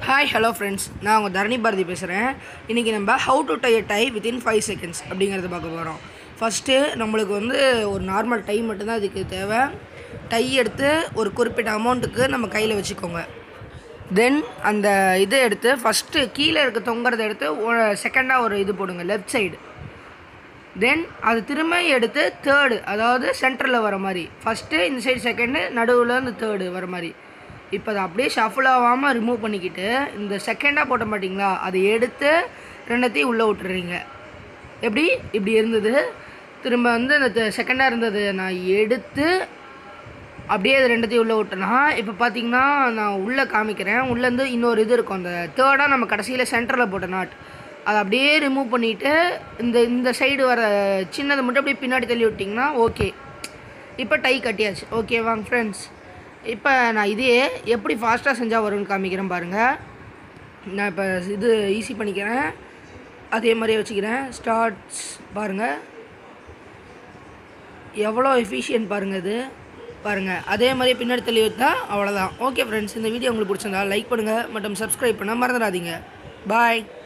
hi hello friends நான் உங்கள் தரணி பாரதி பேசுகிறேன் இன்றைக்கி நம்ம how to tie tie within five seconds அப்படிங்கிறத பார்க்க போகிறோம் ஃபஸ்ட்டு நம்மளுக்கு வந்து ஒரு நார்மல் டை மட்டும்தான் இதுக்கு தேவை டை எடுத்து ஒரு குறிப்பிட்ட அமௌண்ட்டுக்கு நம்ம கையில் வச்சுக்கோங்க தென் அந்த இதை எடுத்து ஃபஸ்ட்டு கீழே இருக்க தொங்குறத எடுத்து செகண்டாக ஒரு இது போடுங்க லெஃப்ட் சைடு தென் அது திரும்ப எடுத்து தேர்டு அதாவது சென்டரில் வர மாதிரி ஃபஸ்ட்டு இந்த சைடு செகண்டு நடுவில் இந்த தேர்டு வர மாதிரி இப்போ அதை அப்படியே ஷஃபிள் ஆகாமல் ரிமூவ் பண்ணிக்கிட்டு இந்த செகண்டாக போட்ட மாட்டிங்களா அதை எடுத்து ரெண்டத்தையும் உள்ளே விட்டுறீங்க எப்படி இப்படி இருந்தது திரும்ப வந்து இந்த செகண்டாக இருந்தது நான் எடுத்து அப்படியே அது ரெண்டத்தையும் உள்ளே விட்டேன்னா இப்போ பார்த்தீங்கன்னா நான் உள்ளே காமிக்கிறேன் உள்ளேருந்து இன்னொரு இது இருக்கும் அந்த தேர்டாக நம்ம கடைசியில் சென்டரில் போட்ட நாட் அதை அப்படியே ரிமூவ் பண்ணிவிட்டு இந்த இந்த சைடு வர சின்னதை மட்டும் அப்படியே பின்னாடி தள்ளி விட்டிங்கன்னா ஓகே இப்போ டை கட்டியாச்சு ஓகே வாங்க ஃப்ரெண்ட்ஸ் இப்போ நான் இதே எப்படி ஃபாஸ்ட்டாக செஞ்சால் வரும்னு காமிக்கிறேன் பாருங்கள் நான் இப்போ இது ஈஸி பண்ணிக்கிறேன் அதே மாதிரியே வச்சுக்கிறேன் ஸ்டார்ட்ஸ் பாருங்கள் எவ்வளோ எஃபிஷியன்ட் பாருங்கள் இது பாருங்கள் அதே மாதிரி பின்னாடி தள்ளி வைத்தா அவ்வளோதான் ஓகே ஃப்ரெண்ட்ஸ் இந்த வீடியோ உங்களுக்கு பிடிச்சிருந்தா லைக் பண்ணுங்கள் மற்றும் சப்ஸ்கிரைப் பண்ண மறந்துடாதீங்க பாய்